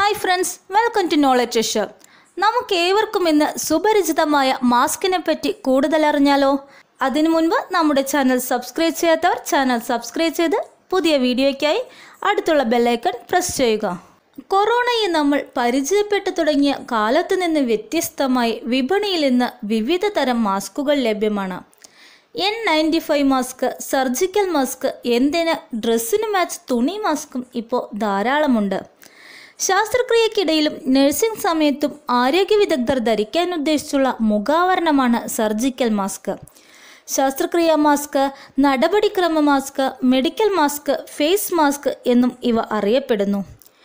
hi friends welcome to knowledge treasure നമുക്ക് ഏവർക്കും ഇന്ന് സുപരിചിതമായ മാസ്കിനെ പറ്റി കൂടുതൽ അറിഞ്ഞാലോ അതിനു മുൻപ് നമ്മുടെ ചാനൽ സബ്സ്ക്രൈബ് ചെയ്യാത്തവർ ചാനൽ സബ്സ്ക്രൈബ് ചെയ്ത് പുതിയ വീഡിയോയ്ക്കായി അടുത്തുള്ള ബെല്ലൈക്കൺ പ്രസ് ചെയ്യുക കൊറോണയെ നമ്മൾ പരിചയപ്പെട്ടു തുടങ്ങിയ കാലത്ത് നിന്ന് വ്യത്യസ്തമായി വിപണിയിൽ ഇന്ന് വിവിധ തരം മാസ്കുകൾ ലഭ്യമാണ് N ninety five mask surgical mask എന്തിന് ഡ്രസ്സിന് മാച്ച് തുണി മാസ്കും ഇപ്പോൾ ധാരാളമുണ്ട് ശാസ്ത്രക്രിയക്കിടയിലും നഴ്സിംഗ് സമയത്തും ആരോഗ്യ വിദഗ്ധർ ധരിക്കാൻ ഉദ്ദേശിച്ചുള്ള മുഖാവരണമാണ് സർജിക്കൽ മാസ്ക് ശാസ്ത്രക്രിയ മാസ്ക് നടപടിക്രമ mask medical mask face mask എന്നും ഇവ അറിയപ്പെടുന്നു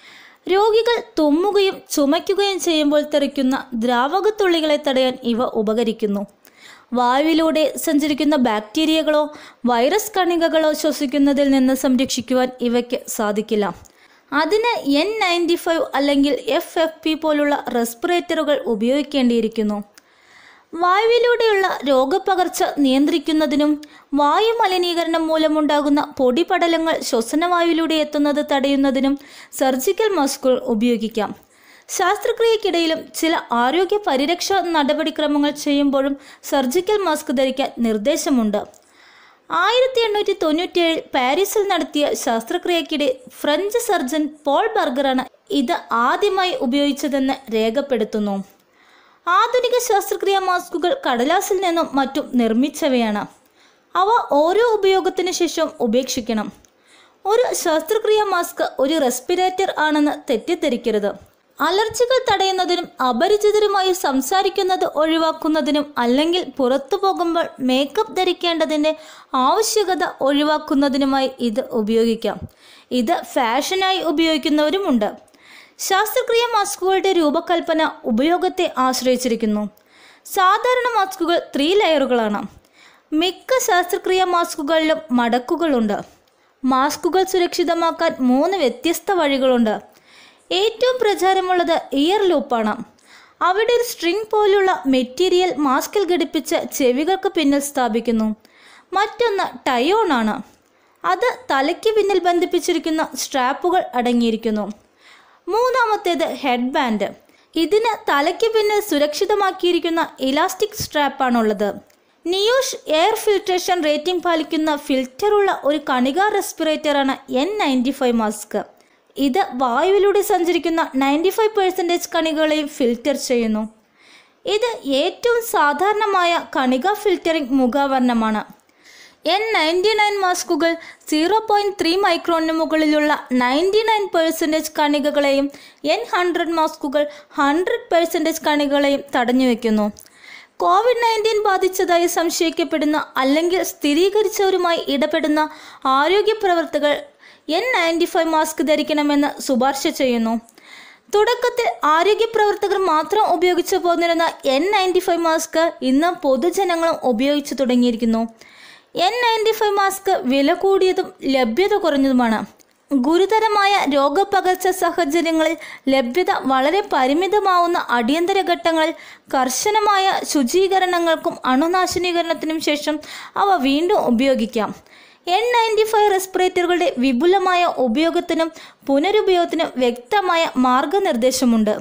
രോഗികൾ തുമ്മുകയും ചുമയ്ക്കുകയും ചെയ്യുമ്പോൾ തെറിക്കുന്ന ദ്രാവകത്തുള്ളികളെ തടയാൻ ഇവ ഉപകരിക്കുന്നു വായുവിലൂടെ സഞ്ചരിക്കുന്ന ബാക്ടീരിയകളോ വൈറസ് കണികകളോ ശ്വസിക്കുന്നതിൽ നിന്ന് സംരക്ഷിക്കുവാൻ ഇവയ്ക്ക് സാധിക്കില്ല അതിന് എൻ നയൻറ്റി ഫൈവ് അല്ലെങ്കിൽ എഫ് എഫ് പി പോലുള്ള റെസ്പിറേറ്ററുകൾ ഉപയോഗിക്കേണ്ടിയിരിക്കുന്നു വായുവിലൂടെയുള്ള രോഗപകർച്ച നിയന്ത്രിക്കുന്നതിനും വായു മലിനീകരണം മൂലമുണ്ടാകുന്ന പൊടിപടലങ്ങൾ ശ്വസനവായുവിലൂടെ എത്തുന്നത് തടയുന്നതിനും സർജിക്കൽ മാസ്കുകൾ ഉപയോഗിക്കാം ശാസ്ത്രക്രിയക്കിടയിലും ചില ആരോഗ്യ പരിരക്ഷാ നടപടിക്രമങ്ങൾ ചെയ്യുമ്പോഴും സർജിക്കൽ മാസ്ക് ധരിക്കാൻ നിർദ്ദേശമുണ്ട് ആയിരത്തി എണ്ണൂറ്റി തൊണ്ണൂറ്റിയേഴിൽ പാരീസിൽ നടത്തിയ ശസ്ത്രക്രിയക്കിടെ ഫ്രഞ്ച് സർജൻ പോൾ ബർഗറാണ് ഇത് ആദ്യമായി ഉപയോഗിച്ചതെന്ന് രേഖപ്പെടുത്തുന്നു ആധുനിക ശസ്ത്രക്രിയ മാസ്കുകൾ കടലാസിൽ നിന്നും മറ്റും നിർമ്മിച്ചവയാണ് അവ ഓരോ ഉപയോഗത്തിന് ശേഷവും ഉപേക്ഷിക്കണം ഒരു ശസ്ത്രക്രിയ മാസ്ക് ഒരു റെസ്പിറേറ്റർ ആണെന്ന് തെറ്റിദ്ധരിക്കരുത് അലർജികൾ തടയുന്നതിനും അപരിചിതരുമായി സംസാരിക്കുന്നത് ഒഴിവാക്കുന്നതിനും അല്ലെങ്കിൽ പുറത്തു പോകുമ്പോൾ മേക്കപ്പ് ധരിക്കേണ്ടതിൻ്റെ ആവശ്യകത ഒഴിവാക്കുന്നതിനുമായി ഇത് ഉപയോഗിക്കാം ഇത് ഫാഷനായി ഉപയോഗിക്കുന്നവരുമുണ്ട് ശാസ്ത്രക്രിയ മാസ്കുകളുടെ രൂപകൽപ്പന ഉപയോഗത്തെ ആശ്രയിച്ചിരിക്കുന്നു സാധാരണ മാസ്കുകൾ ത്രീ ലെയറുകളാണ് മിക്ക ശാസ്ത്രക്രിയ മാസ്കുകളിലും മടക്കുകളുണ്ട് മാസ്കുകൾ സുരക്ഷിതമാക്കാൻ മൂന്ന് വ്യത്യസ്ത വഴികളുണ്ട് ഏറ്റവും പ്രചാരമുള്ളത് ഇയർ ലൂപ്പാണ് അവിടെ ഒരു സ്ട്രിംഗ് പോലുള്ള മെറ്റീരിയൽ മാസ്കിൽ ഘടിപ്പിച്ച് ചെവികൾക്ക് പിന്നിൽ സ്ഥാപിക്കുന്നു മറ്റൊന്ന് ടയോൺ ആണ് അത് തലയ്ക്ക് പിന്നിൽ ബന്ധിപ്പിച്ചിരിക്കുന്ന സ്ട്രാപ്പുകൾ അടങ്ങിയിരിക്കുന്നു മൂന്നാമത്തേത് ഹെഡ് ബാൻഡ് ഇതിന് തലയ്ക്ക് പിന്നിൽ സുരക്ഷിതമാക്കിയിരിക്കുന്ന ഇലാസ്റ്റിക് സ്ട്രാപ്പാണുള്ളത് നിയോഷ് എയർ ഫിൽട്രേഷൻ റേറ്റിംഗ് പാലിക്കുന്ന ഫിൽറ്ററുള്ള ഒരു കണിക റെസ്പിറേറ്ററാണ് എൻ നയൻറ്റി ഫൈവ് മാസ്ക് ഇത് വായുവിലൂടെ സഞ്ചരിക്കുന്ന നയൻറ്റി ഫൈവ് പെർസെൻറ്റേജ് കണികളെയും ഫിൽറ്റർ ചെയ്യുന്നു ഇത് ഏറ്റവും സാധാരണമായ കണിക ഫിൽറ്ററിംഗ് മുഖാവരണമാണ് എൻ നയൻറ്റി നയൻ മാസ്കുകൾ സീറോ പോയിൻറ്റ് ത്രീ മൈക്രോണിന് മുകളിലുള്ള നയൻറ്റി നയൻ പെർസെൻറ്റേജ് കണികകളെയും എൻ ഹൺഡ്രഡ് മാസ്കുകൾ ഹൺഡ്രഡ് പെർസെൻറ്റേജ് കണികളെയും തടഞ്ഞു വയ്ക്കുന്നു കോവിഡ് നയൻറ്റീൻ ബാധിച്ചതായി സംശയിക്കപ്പെടുന്ന അല്ലെങ്കിൽ സ്ഥിരീകരിച്ചവരുമായി ഇടപെടുന്ന ആരോഗ്യ പ്രവർത്തകർ എൻ നയൻറ്റി ഫൈവ് മാസ്ക് ധരിക്കണമെന്ന് ശുപാർശ ചെയ്യുന്നു തുടക്കത്തിൽ ആരോഗ്യ പ്രവർത്തകർ മാത്രം ഉപയോഗിച്ചു പോന്നിരുന്ന എൻ നയൻറ്റി ഫൈവ് മാസ്ക് ഇന്ന് പൊതുജനങ്ങളും ഉപയോഗിച്ചു തുടങ്ങിയിരിക്കുന്നു എൻ നയൻറ്റി ഫൈവ് മാസ്ക് വില കൂടിയതും ലഭ്യത കുറഞ്ഞതുമാണ് ഗുരുതരമായ രോഗപകർച്ച സാഹചര്യങ്ങളിൽ ലഭ്യത വളരെ പരിമിതമാവുന്ന അടിയന്തര ഘട്ടങ്ങളിൽ കർശനമായ ശുചീകരണങ്ങൾക്കും അണുനാശനീകരണത്തിനും ശേഷം അവ വീണ്ടും ഉപയോഗിക്കാം എൻ നയൻറ്റി ഫൈവ് റെസ്പിറേറ്ററുകളുടെ വിപുലമായ ഉപയോഗത്തിനും പുനരുപയോഗത്തിനും വ്യക്തമായ മാർഗനിർദ്ദേശമുണ്ട്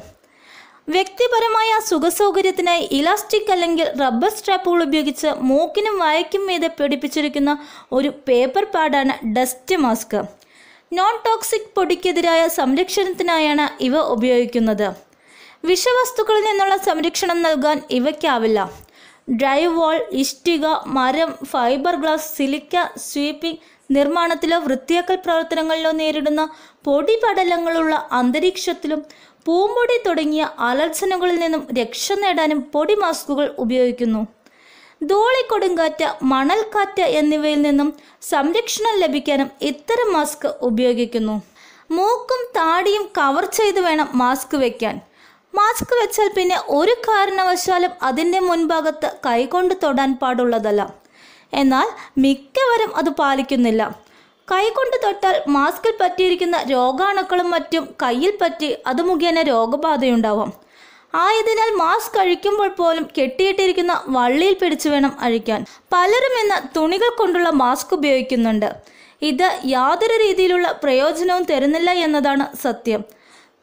വ്യക്തിപരമായ സുഖസൗകര്യത്തിനായി ഇലാസ്റ്റിക് അല്ലെങ്കിൽ റബ്ബർ സ്ട്രാപ്പുകൾ ഉപയോഗിച്ച് മൂക്കിനും വായയ്ക്കും മീതെ പിടിപ്പിച്ചിരിക്കുന്ന ഒരു പേപ്പർ പാഡാണ് ഡസ്റ്റ് മാസ്ക് നോൺ ടോക്സിക് പൊടിക്കെതിരായ സംരക്ഷണത്തിനായാണ് ഇവ ഉപയോഗിക്കുന്നത് വിഷവസ്തുക്കളിൽ നിന്നുള്ള സംരക്ഷണം നൽകാൻ ഇവയ്ക്കാവില്ല ഡ്രൈ വാൾ ഇഷ്ടിക മരം ഫൈബർ ഗ്ലാസ് സിലിക്ക സ്വീപ്പിംഗ് നിർമ്മാണത്തിലോ വൃത്തിയാക്കൽ പ്രവർത്തനങ്ങളിലോ നേരിടുന്ന പൊടിപടലങ്ങളുള്ള അന്തരീക്ഷത്തിലും പൂമ്പൊടി തുടങ്ങിയ അലർജനുകളിൽ നിന്നും രക്ഷ നേടാനും പൊടി മാസ്കുകൾ ഉപയോഗിക്കുന്നു ധൂളിക്കൊടുങ്കാറ്റ് മണൽക്കാറ്റ് എന്നിവയിൽ നിന്നും സംരക്ഷണം ലഭിക്കാനും ഇത്തരം മാസ്ക് ഉപയോഗിക്കുന്നു മൂക്കും താടിയും കവർ ചെയ്ത് വേണം മാസ്ക് വയ്ക്കാൻ മാസ്ക് വെച്ചാൽ പിന്നെ ഒരു കാരണവശാലും അതിൻ്റെ മുൻഭാഗത്ത് കൈകൊണ്ട് തൊടാൻ പാടുള്ളതല്ല എന്നാൽ മിക്കവരും അത് പാലിക്കുന്നില്ല കൈകൊണ്ട് തൊട്ടാൽ മാസ്കിൽ പറ്റിയിരിക്കുന്ന രോഗാണുക്കളും മറ്റും കയ്യിൽ പറ്റി അത് മുഖേന രോഗബാധയുണ്ടാവാം ആയതിനാൽ മാസ്ക് അഴിക്കുമ്പോൾ പോലും കെട്ടിയിട്ടിരിക്കുന്ന വള്ളിയിൽ പിടിച്ചു വേണം അഴിക്കാൻ പലരും ഇന്ന് തുണികൾ കൊണ്ടുള്ള മാസ്ക് ഉപയോഗിക്കുന്നുണ്ട് ഇത് യാതൊരു രീതിയിലുള്ള പ്രയോജനവും തരുന്നില്ല എന്നതാണ് സത്യം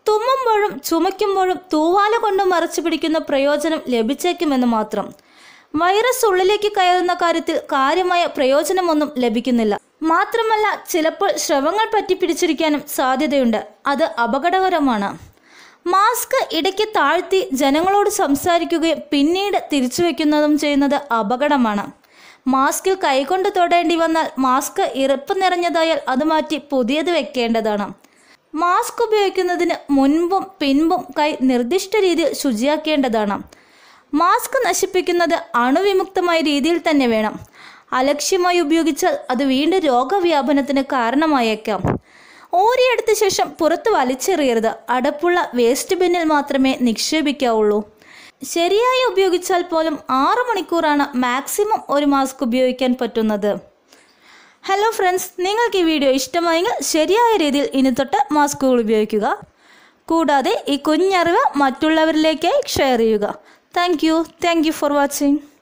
തുമ്മുമ്പോഴും ചുമയ്ക്കുമ്പോഴും തൂവാല കൊണ്ട് മറച്ചു പിടിക്കുന്ന പ്രയോജനം ലഭിച്ചേക്കുമെന്ന് മാത്രം വൈറസ് ഉള്ളിലേക്ക് കയറുന്ന കാര്യത്തിൽ കാര്യമായ പ്രയോജനമൊന്നും ലഭിക്കുന്നില്ല മാത്രമല്ല ചിലപ്പോൾ ശ്രവങ്ങൾ പറ്റിപ്പിടിച്ചിരിക്കാനും സാധ്യതയുണ്ട് അത് അപകടകരമാണ് മാസ്ക് ഇടയ്ക്ക് താഴ്ത്തി ജനങ്ങളോട് സംസാരിക്കുകയും പിന്നീട് തിരിച്ചു വയ്ക്കുന്നതും ചെയ്യുന്നത് അപകടമാണ് മാസ്കിൽ കൈകൊണ്ട് തൊടേണ്ടി വന്നാൽ മാസ്ക് ഇറുപ്പ് നിറഞ്ഞതായാൽ അത് മാറ്റി പുതിയത് വെക്കേണ്ടതാണ് മാസ്ക് ഉപയോഗിക്കുന്നതിന് മുൻപും പിൻപും കൈ നിർദ്ദിഷ്ട രീതിയിൽ ശുചിയാക്കേണ്ടതാണ് മാസ്ക് നശിപ്പിക്കുന്നത് അണുവിമുക്തമായ രീതിയിൽ തന്നെ വേണം അലക്ഷ്യമായി ഉപയോഗിച്ചാൽ അത് വീണ്ടും രോഗവ്യാപനത്തിന് കാരണമായേക്കാം ഓരിയെടുത്ത ശേഷം പുറത്ത് വലിച്ചെറിയരുത് അടപ്പുള്ള വേസ്റ്റ് ബിന്നിൽ മാത്രമേ നിക്ഷേപിക്കാവുള്ളൂ ശരിയായി ഉപയോഗിച്ചാൽ പോലും ആറ് മണിക്കൂറാണ് മാക്സിമം ഒരു മാസ്ക് ഉപയോഗിക്കാൻ പറ്റുന്നത് ഹലോ ഫ്രണ്ട്സ് നിങ്ങൾക്ക് ഈ വീഡിയോ ഇഷ്ടമായെങ്കിൽ ശരിയായ രീതിയിൽ ഇനി തൊട്ട് മാസ്കുകൾ ഉപയോഗിക്കുക കൂടാതെ ഈ കുഞ്ഞറിവ് മറ്റുള്ളവരിലേക്കായി ഷെയർ ചെയ്യുക thank you thank you for watching